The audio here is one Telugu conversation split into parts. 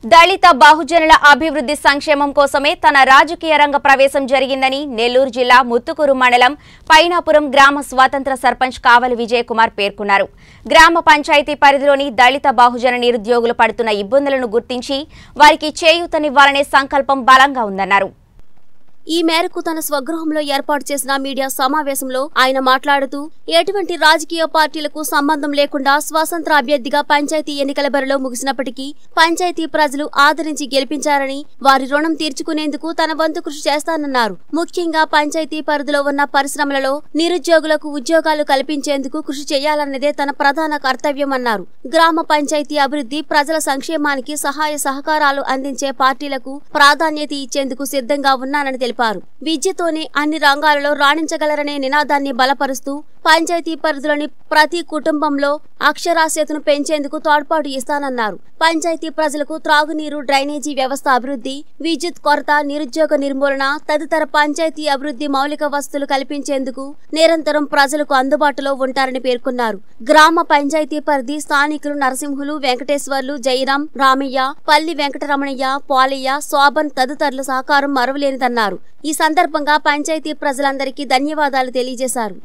దళిత బహుజనుల అభివృద్ధి సంక్షేమం కోసమే తన రాజకీయ రంగ ప్రవేశం జరిగిందని నెల్లూరు జిల్లా ముత్తుకూరు మండలం పైనాపురం గ్రామ స్వాతంత్ర సర్పంచ్ కావలి విజయ్ కుమార్ పేర్కొన్నారు గ్రామ పంచాయతీ పరిధిలోని దళిత బహుజన నిరుద్యోగులు పడుతున్న ఇబ్బందులను గుర్తించి వారికి చేయూతనివ్వాలనే సంకల్పం బలంగా ఉందన్నారు ఈ మేరకు తన స్వగృహంలో ఏర్పాటు చేసిన మీడియా సమావేశంలో ఆయన మాట్లాడుతూ ఎటువంటి రాజకీయ పార్టీలకు సంబంధం లేకుండా స్వతంత్ర అభ్యర్థిగా పంచాయతీ ఎన్నికల బరిలో ముగిసినప్పటికీ పంచాయతీ ప్రజలు ఆదరించి గెలిపించారని వారి రుణం తీర్చుకునేందుకు తన వంతు కృషి చేస్తానన్నారు ముఖ్యంగా పంచాయతీ పరిధిలో ఉన్న పరిశ్రమలలో నిరుద్యోగులకు ఉద్యోగాలు కల్పించేందుకు కృషి చేయాలన్నదే తన ప్రధాన కర్తవ్యమన్నారు గ్రామ పంచాయతీ అభివృద్ధి ప్రజల సంక్షేమానికి సహాయ సహకారాలు అందించే పార్టీలకు ప్రాధాన్యత ఇచ్చేందుకు సిద్ధంగా ఉన్నానని తెలిపారు విద్యతోనే అన్ని రంగాలలో రాణించగలరనే నినాదాన్ని బలపరుస్తూ పంచాయతీ పరిధిలోని ప్రతి కుటుంబంలో అక్షరాస్యతను పెంచేందుకు తోడ్పాటు ఇస్తానన్నారు పంచాయతీ ప్రజలకు త్రాగునీరు డ్రైనేజీ వ్యవస్థ అభివృద్ధి విద్యుత్ కొరత నిరుద్యోగ నిర్మూలన తదితర పంచాయతీ అభివృద్ధి మౌలిక వసతులు కల్పించేందుకు నిరంతరం ప్రజలకు అందుబాటులో ఉంటారని పేర్కొన్నారు గ్రామ పంచాయతీ పరిధి స్థానికులు నరసింహులు వెంకటేశ్వర్లు జయరాం రామయ్య పల్లి వెంకటరమణయ్య పోలయ్య శోభన్ తదితరుల సహకారం మరవలేనిదన్నారు ఈ సందర్భంగా పంచాయతీ ప్రజలందరికీ ధన్యవాదాలు తెలియజేశారు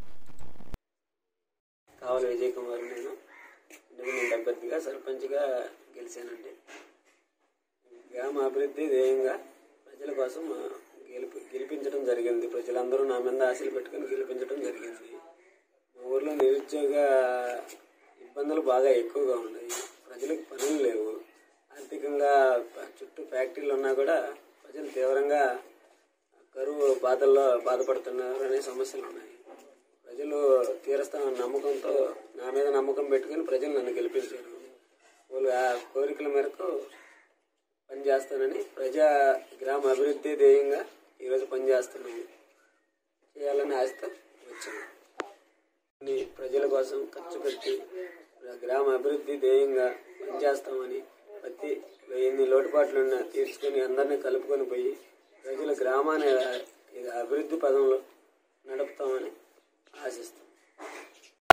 కావాలి విజయ్ కుమార్ నేను ఇండిపెండెంట్ అభ్యర్థిగా సర్పంచ్గా గెలిచానండి గ్రామ అభివృద్ధి ధ్యేయంగా ప్రజల కోసం ఆ, గెలిపి గెలిపించడం జరిగింది ప్రజలందరూ నా మీద ఆశలు పెట్టుకుని గెలిపించడం జరిగింది మా ఊర్లో నిరుద్యోగ ఇబ్బందులు బాగా ఎక్కువగా ఉన్నాయి ప్రజలకు పనులు లేవు ఆర్థికంగా ప- చుట్టూ ఫ్యాక్టరీలు ఉన్నా కూడా ప్రజలు తీవ్రంగా కరువు బాధల్లో బాధపడుతున్నారు అనే సమస్యలు ఉన్నాయి ప్రజలు తీరుస్తామన్న నమ్మకంతో నా మీద నమ్మకం పెట్టుకుని ప్రజలు నన్ను గెలిపించారు వాళ్ళు ఆ కోరికల మేరకు పనిచేస్తానని ప్రజా గ్రామ అభివృద్ధి ధ్యేయంగా ఈరోజు పనిచేస్తున్నాము చేయాలని ఆశతో వచ్చాను అన్ని ప్రజల కోసం ఖర్చు పెట్టి గ్రామ అభివృద్ధి ధ్యేయంగా పనిచేస్తామని ప్రతి ఎన్ని లోటుపాట్లున్నా తీర్చుకొని అందరినీ కలుపుకొని పోయి ప్రజల గ్రామాన్ని ఇది అభివృద్ధి పదంలో నడుపుతామని ఆశిస్తాం